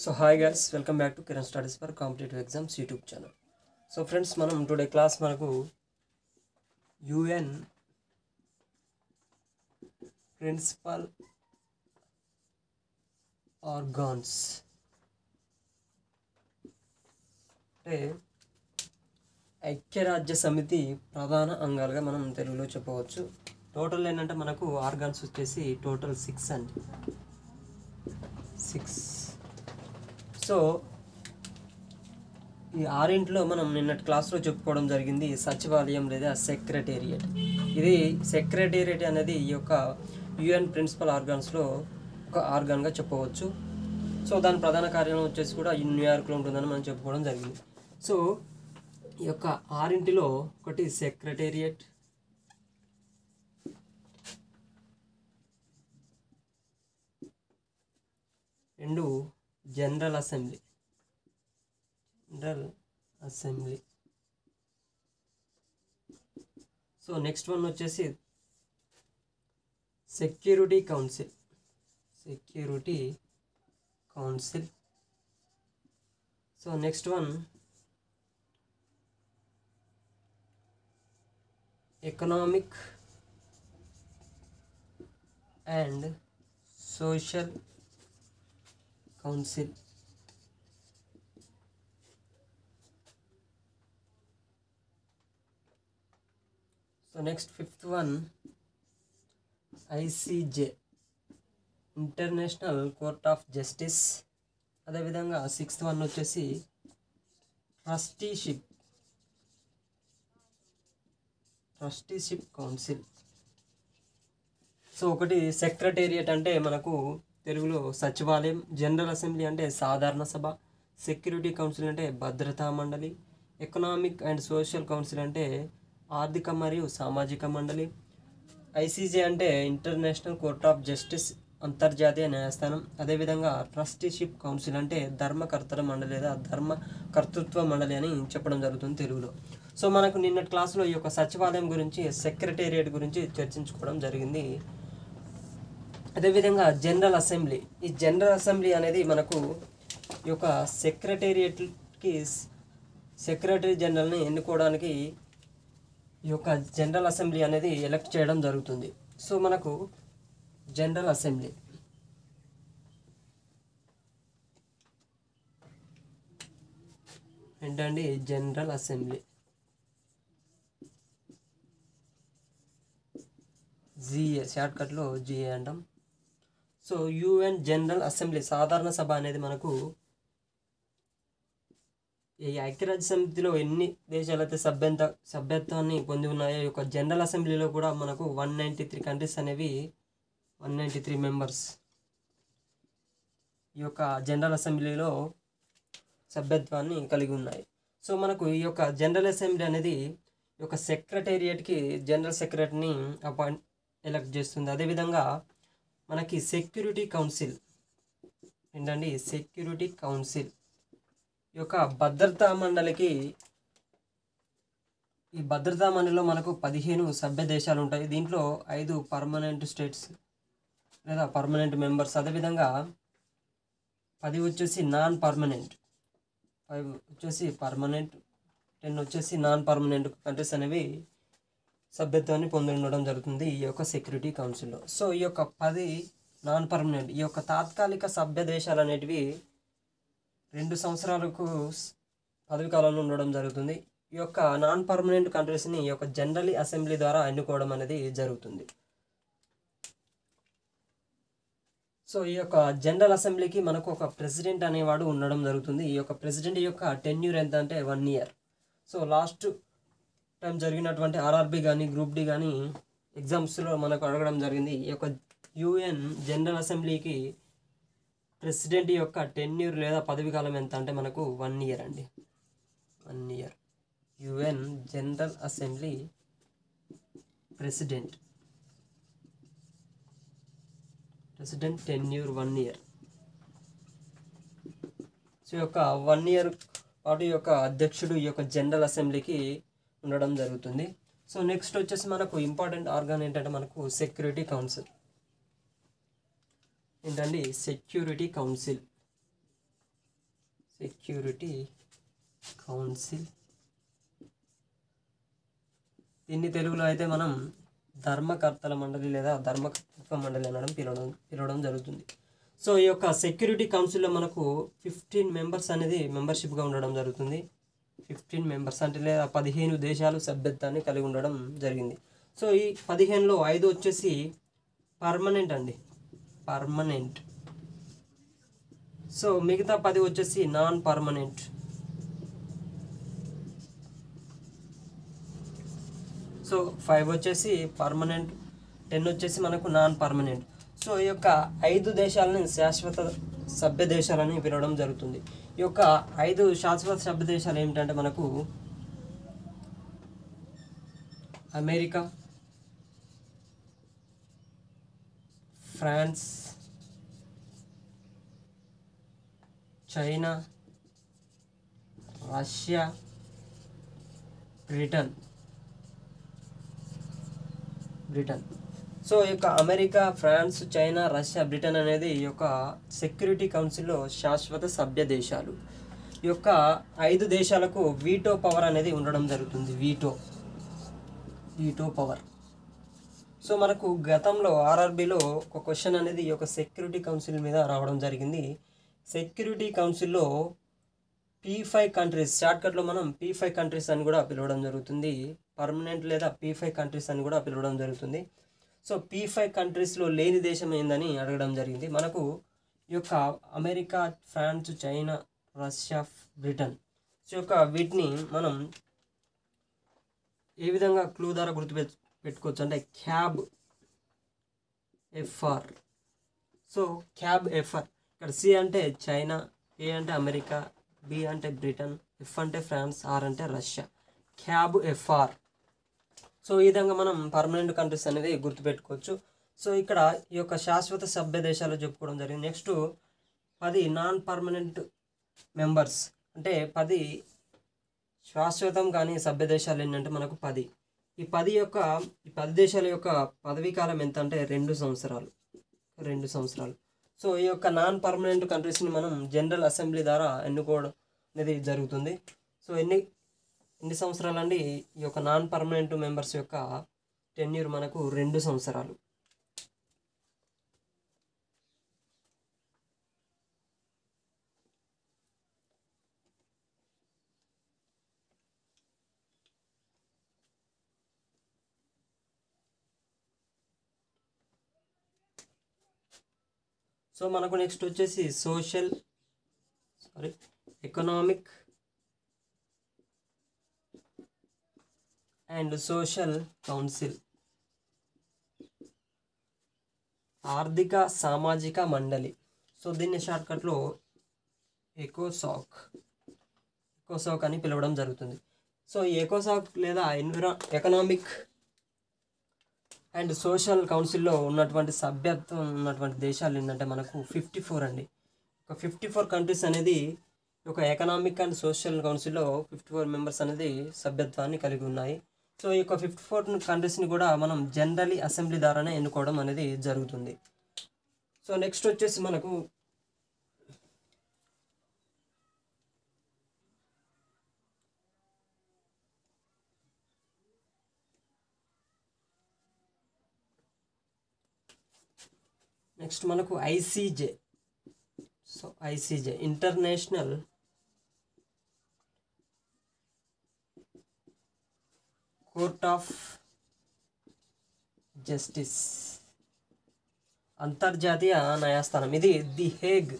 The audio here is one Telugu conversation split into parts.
so hi guys welcome back to Kiran studies for competitive exams YouTube channel so friends మనం టుడే క్లాస్ మనకు యుఎన్ ప్రిన్సిపల్ ఆర్గాన్స్ అంటే ఐక్యరాజ్య సమితి ప్రధాన అంగాలుగా మనం తెలుగులో చెప్పవచ్చు టోటల్ ఏంటంటే మనకు ఆర్గాన్స్ వచ్చేసి టోటల్ సిక్స్ అండి సిక్స్ సో ఈ ఆరింట్లో మనం నిన్నటి క్లాస్లో చెప్పుకోవడం జరిగింది సచివాలయం లేదా సెక్రటేరియట్ ఇది సెక్రటేరియట్ అనేది ఈ యొక్క యుఎన్ ప్రిన్సిపల్ ఆర్గాన్స్లో ఒక ఆర్గాన్గా చెప్పవచ్చు సో దాని ప్రధాన కార్యాలయం వచ్చేసి కూడా ఈ న్యూయార్క్లో ఉంటుందని మనం చెప్పుకోవడం జరిగింది సో ఈ యొక్క ఆరింటిలో ఒకటి సెక్రటేరియట్ రెండు general assembly general assembly so next one వచ్చేసి security council security council so next one economic and social council so next fifth one ICJ international court of justice అదేవిధంగా సిక్స్త్ వన్ వచ్చేసి ట్రస్టీషిప్ ట్రస్టీషిప్ కౌన్సిల్ సో ఒకటి సెక్రటేరియట్ అంటే మనకు తెలుగులో సచివాలయం జనరల్ అసెంబ్లీ అంటే సాధారణ సభ సెక్యూరిటీ కౌన్సిల్ అంటే భద్రతా మండలి ఎకనామిక్ అండ్ సోషల్ కౌన్సిల్ అంటే ఆర్థిక మరియు సామాజిక మండలి ఐసీజే అంటే ఇంటర్నేషనల్ కోర్ట్ ఆఫ్ జస్టిస్ అంతర్జాతీయ న్యాయస్థానం అదేవిధంగా ట్రస్టీషిప్ కౌన్సిల్ అంటే ధర్మకర్తల మండలి లేదా ధర్మ కర్తృత్వ మండలి అని చెప్పడం జరుగుతుంది తెలుగులో సో మనకు నిన్నటి క్లాసులో ఈ యొక్క సచివాలయం గురించి సెక్రటేరియట్ గురించి చర్చించుకోవడం జరిగింది అదేవిధంగా జనరల్ అసెంబ్లీ ఈ జనరల్ అసెంబ్లీ అనేది మనకు ఈ యొక్క సెక్రటేరియట్కి సెక్రటరీ జనరల్ని ఎన్నుకోవడానికి ఈ యొక్క జనరల్ అసెంబ్లీ అనేది ఎలక్ట్ చేయడం జరుగుతుంది సో మనకు జనరల్ అసెంబ్లీ ఏంటండి జనరల్ అసెంబ్లీ జిఏ షార్ట్కట్లో జిఏ అంటాం సో యుఎన్ జనరల్ అసెంబ్లీ సాధారణ సభ అనేది మనకు ఈ ఐక్యరాజ్య సమితిలో ఎన్ని దేశాలు అయితే సభ్యత సభ్యత్వాన్ని పొంది ఉన్నాయో ఈ యొక్క జనరల్ అసెంబ్లీలో కూడా మనకు వన్ నైంటీ త్రీ కంట్రీస్ అనేవి వన్ నైంటీ త్రీ మెంబర్స్ ఈ యొక్క జనరల్ అసెంబ్లీలో సభ్యత్వాన్ని కలిగి ఉన్నాయి సో మనకు ఈ యొక్క జనరల్ అసెంబ్లీ అనేది ఈ యొక్క సెక్రటేరియట్కి జనరల్ సెక్రటరీని అపాయింట్ ఎలక్ట్ చేస్తుంది అదేవిధంగా మనకి సెక్యూరిటీ కౌన్సిల్ ఏంటండి సెక్యూరిటీ కౌన్సిల్ ఈ యొక్క భద్రతా మండలికి ఈ భద్రతా మండలిలో మనకు పదిహేను సభ్య దేశాలు ఉంటాయి దీంట్లో ఐదు పర్మనెంట్ స్టేట్స్ లేదా పర్మనెంట్ మెంబర్స్ అదేవిధంగా పది వచ్చేసి నాన్ పర్మనెంట్ ఫైవ్ వచ్చేసి పర్మనెంట్ టెన్ వచ్చేసి నాన్ పర్మనెంట్ కంట్రీస్ అనేవి సభ్యత్వాన్ని పొంది ఉండడం జరుగుతుంది ఈ యొక్క సెక్యూరిటీ కౌన్సిల్లో సో ఈ యొక్క పది నాన్ పర్మనెంట్ ఈ యొక్క తాత్కాలిక సభ్య దేశాలు అనేటివి రెండు సంవత్సరాలకు పదవి కాలంలో ఉండడం జరుగుతుంది ఈ యొక్క నాన్ పర్మనెంట్ కంట్రీస్ని ఈ యొక్క జనరల్ అసెంబ్లీ ద్వారా ఎన్నుకోవడం అనేది జరుగుతుంది సో ఈ యొక్క జనరల్ అసెంబ్లీకి మనకు ఒక ప్రెసిడెంట్ అనేవాడు ఉండడం జరుగుతుంది ఈ యొక్క ప్రెసిడెంట్ యొక్క టెన్యూర్ ఎంత అంటే one year so last time జరిగినటువంటి ఆర్ఆర్బి కానీ గ్రూప్ డి కానీ ఎగ్జామ్స్లో మనకు అడగడం జరిగింది ఈ యొక్క యుఎన్ జనరల్ అసెంబ్లీకి ప్రెసిడెంట్ యొక్క టెన్యూర్ లేదా పదవి కాలం ఎంత అంటే మనకు వన్ ఇయర్ అండి one year UN general assembly president president tenure one year so ఈ యొక్క వన్ ఇయర్ పాటు ఈ యొక్క అధ్యక్షుడు ఈ యొక్క జనరల్ అసెంబ్లీకి ఉండడం జరుగుతుంది సో నెక్స్ట్ వచ్చేసి మనకు ఇంపార్టెంట్ ఆర్గాన్ ఏంటంటే మనకు సెక్యూరిటీ కౌన్సిల్ ఏంటండి సెక్యూరిటీ కౌన్సిల్ సెక్యూరిటీ కౌన్సిల్ దీన్ని తెలుగులో అయితే మనం ధర్మకర్తల మండలి లేదా ధర్మకర్తృత్వ మండలి అనడం పిలవడం పిలవడం జరుగుతుంది సో ఈ యొక్క సెక్యూరిటీ కౌన్సిల్లో మనకు ఫిఫ్టీన్ మెంబర్స్ అనేది మెంబర్షిప్గా ఉండడం జరుగుతుంది ఫిఫ్టీన్ మెంబర్స్ అంటే లేదా పదిహేను దేశాలు సభ్యత్వాన్ని కలిగి ఉండడం జరిగింది సో ఈ పదిహేనులో ఐదు వచ్చేసి పర్మనెంట్ అండి పర్మనెంట్ సో మిగతా పది వచ్చేసి నాన్ పర్మనెంట్ సో ఫైవ్ వచ్చేసి పర్మనెంట్ టెన్ వచ్చేసి మనకు నాన్ పర్మనెంట్ సో ఈ యొక్క ఐదు దేశాలని శాశ్వత సభ్య దేశాలని పిలవడం జరుగుతుంది ఈ యొక్క ఐదు శాశ్వత సభ్య దేశాలు ఏమిటంటే మనకు America France China Russia Britain Britain so ఈ యొక్క America France China Russia Britain అనేది ఈ యొక్క సెక్యూరిటీ కౌన్సిల్లో శాశ్వత సభ్య దేశాలు ఈ యొక్క ఐదు దేశాలకు వీటో పవర్ అనేది ఉండడం జరుగుతుంది వీటో వీటో పవర్ సో మనకు గతంలో ఆర్ఆర్బిలో ఒక క్వశ్చన్ అనేది ఈ యొక్క సెక్యూరిటీ కౌన్సిల్ మీద రావడం జరిగింది సెక్యూరిటీ కౌన్సిల్లో పీ ఫైవ్ కంట్రీస్ షార్ట్కట్లో మనం పీ ఫైవ్ కంట్రీస్ అని కూడా పిలవడం జరుగుతుంది పర్మనెంట్ లేదా పీ ఫైవ్ కంట్రీస్ అని కూడా పిలవడం జరుగుతుంది సో పీ ఫైవ్ కంట్రీస్లో లేని దేశం ఏందని అడగడం జరిగింది మనకు ఈ యొక్క America France China Russia Britain so యొక్క వీటిని మనం ఏ విధంగా క్లూ ద్వారా గుర్తు పెట్టుకోవచ్చు అంటే cab FR so cab FR ఇక్కడ సి అంటే చైనా ఏ అంటే అమెరికా బి అంటే బ్రిటన్ ఎఫ్ అంటే ఫ్రాన్స్ ఆర్ అంటే రష్యా క్యాబ్ ఎఫ్ఆర్ సో ఈ విధంగా మనం పర్మనెంట్ కంట్రీస్ అనేది గుర్తుపెట్టుకోవచ్చు సో ఇక్కడ ఈ యొక్క శాశ్వత సభ్య దేశాలు చెప్పుకోవడం జరిగింది నెక్స్ట్ పది నాన్ పర్మనెంట్ మెంబర్స్ అంటే పది శాశ్వతం కానీ సభ్య దేశాలు ఏంటంటే మనకు పది ఈ పది యొక్క ఈ పది దేశాల యొక్క పదవీ కాలం ఎంత అంటే రెండు సంవత్సరాలు రెండు సంవత్సరాలు సో ఈ యొక్క నాన్ పర్మనెంట్ కంట్రీస్ని మనం జనరల్ అసెంబ్లీ ద్వారా ఎన్నుకోవడం అనేది జరుగుతుంది సో ఎన్ని ఎన్ని సంవత్సరాలు అండి ఈ యొక్క నాన్ పర్మనెంట్ మెంబర్స్ యొక్క టెన్యూర్ మనకు రెండు సంవత్సరాలు సో మనకు నెక్స్ట్ వచ్చేసి social sorry economic and social council ఆర్థిక సామాజిక మండలి సో దీన్ని షార్ట్కట్లో ఎకోసాక్ ఎకోసాక్ అని పిలవడం జరుగుతుంది సో ఈ ఎకోసాక్ లేదా ఎన్విరా ఎకనామిక్ అండ్ సోషల్ కౌన్సిల్లో ఉన్నటువంటి సభ్యత్వం ఉన్నటువంటి దేశాలు ఏంటంటే మనకు ఫిఫ్టీ ఫోర్ అండి ఒక ఫిఫ్టీ ఫోర్ కంట్రీస్ అనేది ఒక ఎకనామిక్ అండ్ సోషల్ కౌన్సిల్లో ఫిఫ్టీ ఫోర్ మెంబర్స్ అనేది సభ్యత్వాన్ని కలిగి ఉన్నాయి సో ఈ యొక్క ఫిఫ్టీ ఫోర్ కంట్రీస్ని కూడా మనం జనరలీ అసెంబ్లీ ద్వారానే ఎన్నుకోవడం అనేది జరుగుతుంది సో నెక్స్ట్ వచ్చేసి మనకు నెక్స్ట్ మనకు ICJ so ICJ international court of justice అంతర్జాతీయ న్యాయస్థానం ఇది ది హేగ్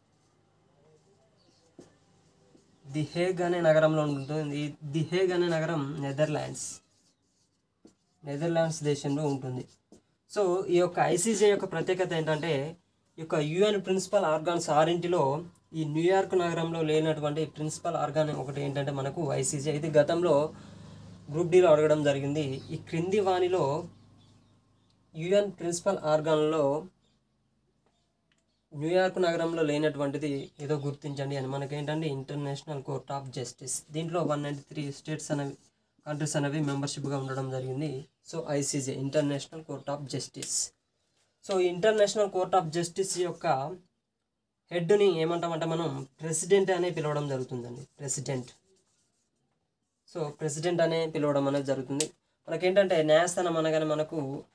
ది హేగ్ అనే నగరంలో ఉంటుంది ది హేగ్ అనే నగరం నెదర్లాండ్స్ నెదర్లాండ్స్ దేశంలో ఉంటుంది సో ఈ యొక్క ఐసీజే యొక్క ప్రత్యేకత ఏంటంటే ఈ యొక్క యుఎన్ ప్రిన్సిపల్ ఆర్గాన్స్ ఆరింటిలో ఈ న్యూయార్క్ నగరంలో లేనటువంటి ప్రిన్సిపల్ ఆర్గాన్ ఒకటి ఏంటంటే మనకు ఐసీజే ఇది గతంలో గ్రూప్ డీలో అడగడం జరిగింది ఈ క్రింది వాణిలో యుఎన్ ప్రిన్సిపల్ ఆర్గాన్లో న్యూయార్క్ నగరంలో లేనటువంటిది ఏదో గుర్తించండి అని మనకేంటంటే ఇంటర్నేషనల్ కోర్ట్ ఆఫ్ జస్టిస్ దీంట్లో వన్ నైంటీ త్రీ స్టేట్స్ అనేవి కంట్రీస్ అనేవి మెంబర్షిప్గా ఉండడం జరిగింది so ICJ international court of justice so ఈ ఇంటర్నేషనల్ కోర్ట్ ఆఫ్ జస్టిస్ యొక్క హెడ్ని ఏమంటామంటే మనం ప్రెసిడెంట్ అనే పిలవడం జరుగుతుందండి ప్రెసిడెంట్ సో ప్రెసిడెంట్ అనే పిలవడం అనేది జరుగుతుంది మనకేంటంటే న్యాయస్థానం అనగానే మనకు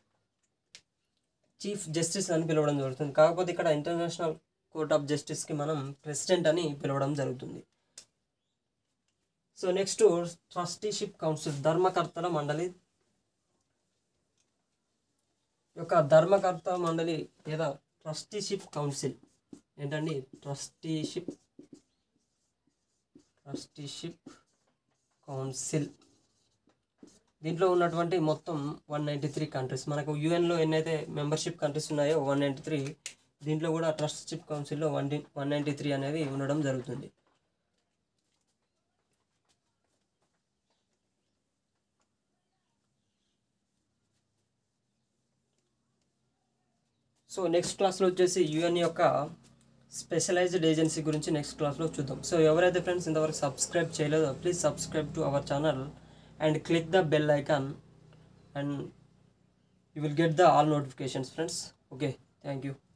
చీఫ్ జస్టిస్ అని పిలవడం జరుగుతుంది కాకపోతే ఇక్కడ ఇంటర్నేషనల్ కోర్ట్ ఆఫ్ జస్టిస్కి మనం ప్రెసిడెంట్ అని పిలవడం జరుగుతుంది సో నెక్స్ట్ ట్రస్టీషిప్ కౌన్సిల్ ధర్మకర్తల మండలి యొక్క ధర్మకర్త మండలి లేదా ట్రస్టీషిప్ కౌన్సిల్ ఏంటండి ట్రస్టీషిప్ ట్రస్టీషిప్ కౌన్సిల్ దీంట్లో ఉన్నటువంటి మొత్తం వన్ నైంటీ త్రీ కంట్రీస్ మనకు యుఎన్లో ఎన్నైతే మెంబర్షిప్ కంట్రీస్ ఉన్నాయో వన్ నైంటీ త్రీ దీంట్లో కూడా ట్రస్టీషిప్ కౌన్సిల్లో వన్ వన్ నైంటీ త్రీ అనేవి ఉండడం జరుగుతుంది సో నెక్స్ట్ క్లాస్లో వచ్చేసి యుఎన్ యొక్క స్పెషలైజ్డ్ ఏజెన్సీ గురించి నెక్స్ట్ క్లాస్లో చూద్దాం సో ఎవరైతే ఫ్రెండ్స్ ఇంతవరకు సబ్స్క్రైబ్ చేయలేదో please subscribe to our channel and click the bell icon and you will get the all notifications friends okay thank you